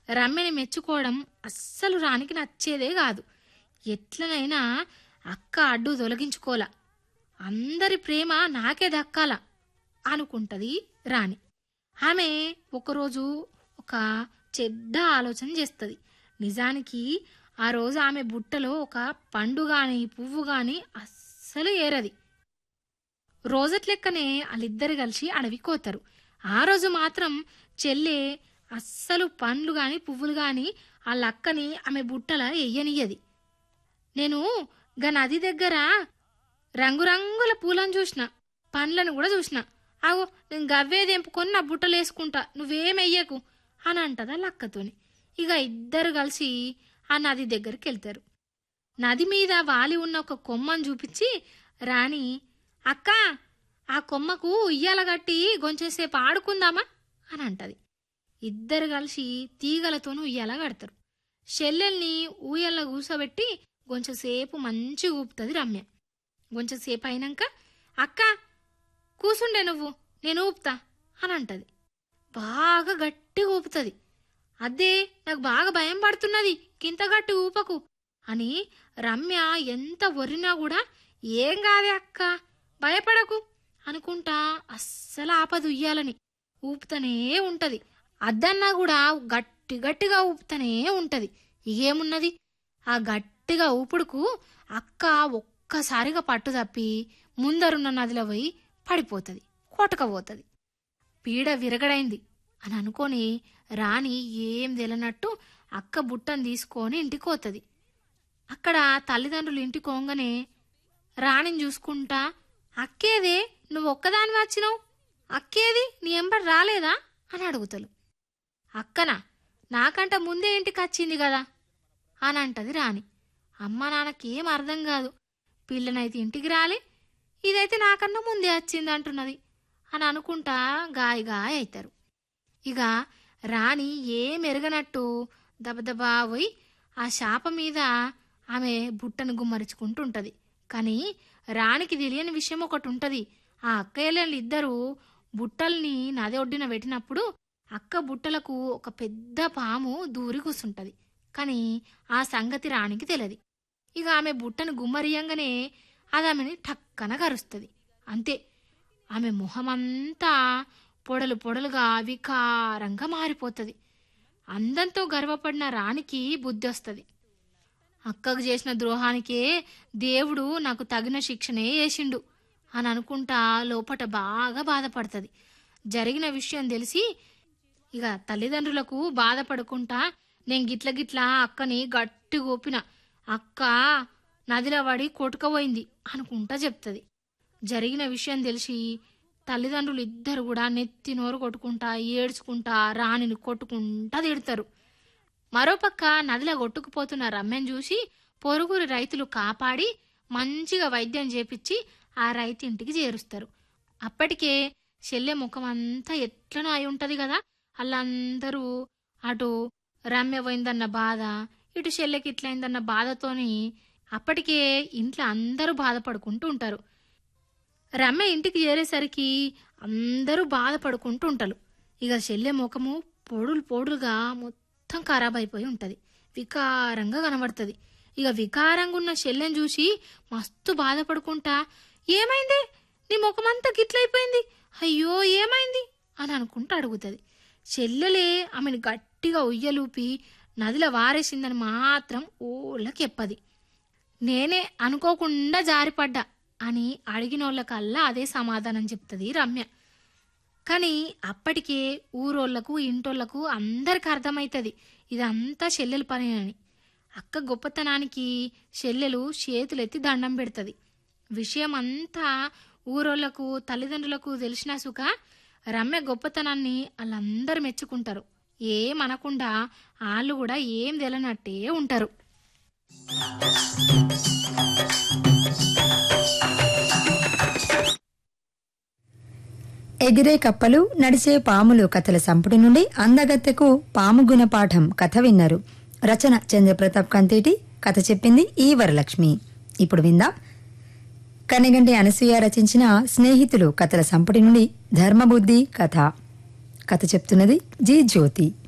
రమ్యని మెచ్చుకోవడం అస్సలు రానికి నచ్చేదే కాదు ఎట్లనైనా అక్క అడ్డు తొలగించుకోలా అందరి ప్రేమ నాకే దక్కాల అనుకుంటది రాణి ఆమె ఒకరోజు ఒక చెడ్డ ఆలోచన చేస్తుంది నిజానికి ఆ రోజు ఆమె బుట్టలో ఒక పండు గాని పువ్వు గాని అస్సలు ఏరది రోజట్లెక్కనే వాళ్ళిద్దరు కలిసి అడవికి పోతారు ఆ రోజు మాత్రం చెల్లె అస్సలు పండ్లు గాని పువ్వులు గాని వాళ్ళ అక్కని ఆమె బుట్టల ఎయ్యనియ్యది నేను గా నది దగ్గర రంగురంగుల పూలను చూసిన పండ్లను కూడా చూసిన అగో నేను గవ్వే తెంపుకొని నా బుట్టలు వేసుకుంటా నువ్వేం వెయ్యకు అని అంటదా లక్కతోని ఇక ఇద్దరు కలిసి ఆ నది దగ్గరికి వెళ్తారు నది మీద వాలి ఉన్న ఒక కొమ్మను చూపించి రాణి అక్క ఆ కొమ్మకు ఉయ్యాల గట్టి కొంచెంసేపు ఆడుకుందామా అని అంటది ఇద్దరు కలిసి తీగలతోనూ ఉయ్యాల కడతారు షెల్లెల్ని ఊయల్ల కూసోబెట్టి కొంచెంసేపు మంచిగా ఊపుతుంది రమ్య కొంచెంసేపు అయినాక అక్క కూసుండే నువ్వు నేను ఊపుతా అని అంటది బాగా గట్టిగా ఊపుతుంది అదే నాకు బాగా భయం పడుతున్నది కింత గట్టి ఊపకు అని రమ్య ఎంత ఒరినా కూడా ఏం కాదే అక్క భయపడకు అనుకుంటా అస్సలు ఆపదు ఉయ్యాలని ఊపుతనే ఉంటది అద్దన్నా కూడా గట్టి గట్టిగా ఊపుతనే ఉంటది ఏమున్నది ఆ గట్టిగా ఊపుడుకు అక్క ఒక్కసారిగా పట్టు తప్పి ముందరున్న నదిలో పోయి పడిపోతుంది కొట్టకపోతుంది పీడ విరగడైంది అని అనుకొని రాణి ఏం తెలియనట్టు అక్క బుట్టను తీసుకొని ఇంటికి పోతుంది అక్కడ తల్లిదండ్రులు ఇంటికి పోగానే రాణిని చూసుకుంటా అక్కేదే నువ్వు ఒక్కదాని వచ్చినావు అక్కేది నీ ఎంబడి రాలేదా అని అడుగుతారు అక్కనా నాకంట ముందే ఇంటికి వచ్చింది కదా అని అంటది రాణి అమ్మ నాన్నకేం అర్థం కాదు పిల్లనైతే ఇంటికి రాలే ఇదైతే నాకన్నా ముందే వచ్చింది అంటున్నది అని అనుకుంటా గాయ గాయ అవుతారు ఇక రాణి ఏం ఎరగనట్టు దబదబా పోయి ఆ శాప మీద ఆమె బుట్టను గుమ్మరించుకుంటూ ఉంటది కానీ రాణికి తెలియని విషయం ఒకటి ఉంటది ఆ అక్కయ్యలు ఇద్దరు బుట్టల్ని నది ఒడ్డున పెట్టినప్పుడు అక్క బుట్టలకు ఒక పెద్ద పాము దూరి కూసుంటది కానీ ఆ సంగతి రాణికి తెలియదు ఇక ఆమె బుట్టను గుమ్మరియంగానే అది ఆమెని టక్కన కరుస్తుంది అంతే ఆమె మొహమంతా పొడలు పొడలుగా వికారంగా మారిపోతుంది అందంతో గర్వపడిన రాణికి బుద్ధి వస్తుంది అక్కకు చేసిన ద్రోహానికే దేవుడు నాకు తగిన శిక్షనే వేసిండు అని అనుకుంటా లోపట బాగా బాధపడుతుంది జరిగిన విషయం తెలిసి ఇక తల్లిదండ్రులకు బాధపడుకుంటా నేను గిట్ల గిట్ల అక్కని గట్టి గోపిన అక్క నదిలో పడి కొట్టుకపోయింది అనుకుంటా చెప్తుంది జరిగిన విషయం తెలిసి తల్లిదండ్రులు ఇద్దరు కూడా నెత్తి నోరు కొట్టుకుంటా ఏడ్చుకుంటా రాణిని కొట్టుకుంటా తిడతారు మరోపక్క నదిలో కొట్టుకుపోతున్న రమ్యను చూసి పొరుగురు రైతులు కాపాడి మంచిగా వైద్యం చేపించి ఆ రైతు ఇంటికి చేరుస్తారు అప్పటికే చెల్లె ముఖం అంతా ఎట్లనో అయి ఉంటది కదా వాళ్ళందరూ అటు రమ్య పోయిందన్న బాధ ఇటు చెల్లెకి ఇట్లయిందన్న బాధతోని అప్పటికే ఇంట్లో అందరూ బాధపడుకుంటూ ఉంటారు రమ్య ఇంటికి చేరేసరికి అందరూ బాధపడుకుంటూ ఉంటారు ఇక చెల్లె ముఖము పొడులు పొడులుగా మొత్తం ఖరాబ్ అయిపోయి ఉంటది వికారంగా కనబడుతుంది ఇక వికారంగా ఉన్న చెల్లెని చూసి మస్తు బాధపడుకుంటా ఏమైంది నీ ముఖమంతా గిట్లయిపోయింది అయ్యో ఏమైంది అని అనుకుంటూ అడుగుతుంది చెల్లెలే ఆమెను గట్టిగా ఉయ్యలూపి నదిలో వారేసిందని మాత్రం ఊళ్ళకి ఎప్పది నేనే అనుకోకుండా జారిపడ్డా అని అడిగినోళ్ళకల్లా అదే సమాధానం చెప్తుంది రమ్య కానీ అప్పటికే ఊరోళ్లకు ఇంటోళ్లకు అందరికి అర్థమవుతుంది ఇదంతా చెల్లెల పని అని అక్క గొప్పతనానికి చెల్లెలు చేతులెత్తి దండం పెడుతుంది విషయం అంతా ఊరోళ్లకు తల్లిదండ్రులకు తెలిసిన సుఖ రమ్య గొప్పతనాన్ని వాళ్ళందరూ మెచ్చుకుంటారు ఏమనకుండా వాళ్ళు కూడా ఏం తెలనట్టే ఉంటారు ఎగిరే కప్పలు నడిచే పాములు కథల సంపుటి నుండి అందగత్తెకు పాము గుణపాఠం కథ విన్నారు రచన చంద్రప్రతాప్ కంతేటి కథ చెప్పింది ఈ వరలక్ష్మి ఇప్పుడు విందాం కనిగంటి అనసూయ రచించిన స్నేహితులు కథల సంపుటి నుండి ధర్మబుద్ధి కథ కథ చెప్తున్నది జి జ్యోతి